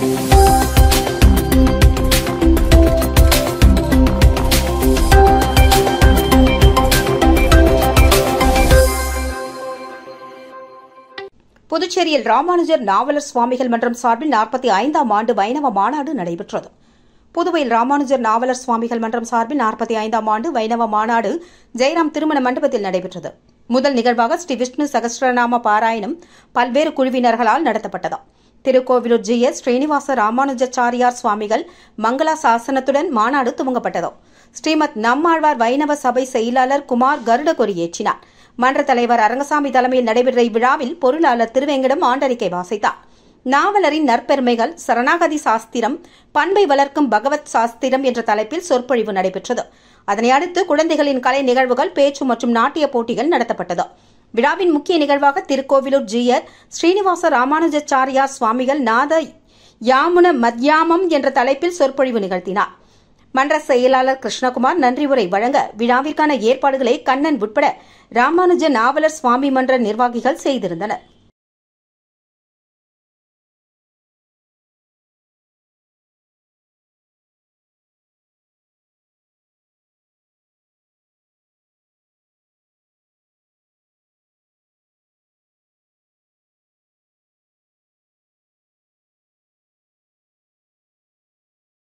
புதுச்சேரியில் ராமானுஜர் நாவலர் சுவாமிகள் மன்றம் சார்பில் நாற்பத்தி ஐந்தாம் ஆண்டு வைணவ மாநாடு நடைபெற்றது புதுவையில் ராமானுஜர் நாவலர் சுவாமிகள் மன்றம் சார்பில் நாற்பத்தி ஐந்தாம் ஆண்டு வைணவ மாநாடு ஜெயராம் திருமண மண்டபத்தில் நடைபெற்றது முதல் நிகழ்வாக ஸ்ரீ விஷ்ணு சகஸ்ரநாம பாராயணம் பல்வேறு குழுவினர்களால் நடத்தப்பட்டது திருக்கோவிலூர் ஜி எஸ் ஸ்ரீனிவாச ராமானுஜாச்சாரியார் சுவாமிகள் மங்களா சாசனத்துடன் மாநாடு துவங்கப்பட்டது ஸ்ரீமத் நம்மாழ்வார் வைணவ சபை செயலாளர் குமார் கருட கொடியேற்றினார் மன்ற தலைவர் அரங்கசாமி தலைமையில் நடைபெற்ற இவ்விழாவில் பொருளாளர் திருவேங்கடம் ஆண்டறிக்கை வாசித்தார் நாவலரின் நற்பெருமைகள் சரணாகதி சாஸ்திரம் பண்பை வளர்க்கும் பகவத் சாஸ்திரம் என்ற தலைப்பில் சொற்பொழிவு நடைபெற்றது அதனை அடுத்து குழந்தைகளின் கலை நிகழ்வுகள் பேச்சு மற்றும் நாட்டிய போட்டிகள் நடத்தப்பட்டது விழாவின் முக்கிய நிகழ்வாக திருக்கோவிலூர் ஜீயர் ஸ்ரீனிவாச ராமானுஜாச்சாரியார் சுவாமிகள் நாத யாமுன மத்யாமம் என்ற தலைப்பில் சொற்பொழிவு நிகழ்த்தினார் மன்ற செயலாளர் கிருஷ்ணகுமார் நன்றி உரை வழங்க விழாவிற்கான ஏற்பாடுகளை கண்ணன் உட்பட ராமானுஜ நாவலர் சுவாமி மன்ற நிர்வாகிகள் செய்திருந்தனர்